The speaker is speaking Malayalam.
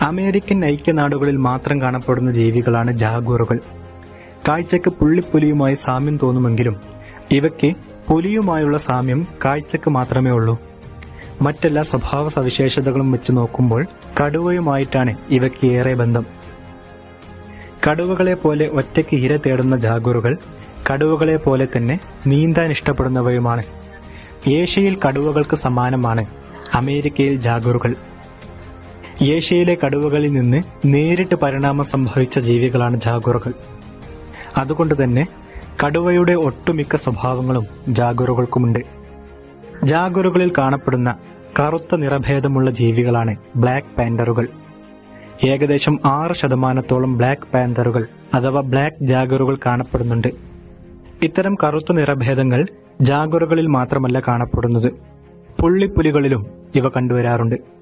അമേരിക്കൻ ഐക്യനാടുകളിൽ മാത്രം കാണപ്പെടുന്ന ജീവികളാണ് ജാഗൂറുകൾ കാഴ്ചക്ക് പുള്ളിപ്പുലിയുമായി സാമ്യം തോന്നുമെങ്കിലും ഇവയ്ക്ക് പുലിയുമായുള്ള സാമ്യം കാഴ്ചക്ക് മാത്രമേ ഉള്ളൂ മറ്റെല്ലാ സ്വഭാവ സവിശേഷതകളും വെച്ച് നോക്കുമ്പോൾ കടുവയുമായിട്ടാണ് ഇവയ്ക്ക് ഏറെ ബന്ധം കടുവകളെ പോലെ ഒറ്റയ്ക്ക് ഇര തേടുന്ന ജാഗൂറുകൾ കടുവകളെ പോലെ തന്നെ നീന്താൻ ഇഷ്ടപ്പെടുന്നവയുമാണ് ഏഷ്യയിൽ കടുവകൾക്ക് സമാനമാണ് അമേരിക്കയിൽ ജാഗൂറുകൾ ഏഷ്യയിലെ കടുവകളിൽ നിന്ന് നേരിട്ട് പരിണാമം സംഭവിച്ച ജീവികളാണ് ജാഗൂറുകൾ അതുകൊണ്ട് തന്നെ കടുവയുടെ ഒട്ടുമിക്ക സ്വഭാവങ്ങളും ജാഗൂറുകൾക്കുമുണ്ട് ജാഗൂറുകളിൽ കാണപ്പെടുന്ന കറുത്ത നിറഭേദമുള്ള ജീവികളാണ് ബ്ലാക്ക് പാൻഡറുകൾ ഏകദേശം ആറ് ശതമാനത്തോളം ബ്ലാക്ക് പാന്തറുകൾ അഥവാ ബ്ലാക്ക് ജാഗറുകൾ കാണപ്പെടുന്നുണ്ട് ഇത്തരം കറുത്ത നിറഭേദങ്ങൾ ജാഗറുകളിൽ മാത്രമല്ല കാണപ്പെടുന്നത് പുള്ളിപ്പുലികളിലും ഇവ കണ്ടുവരാറുണ്ട്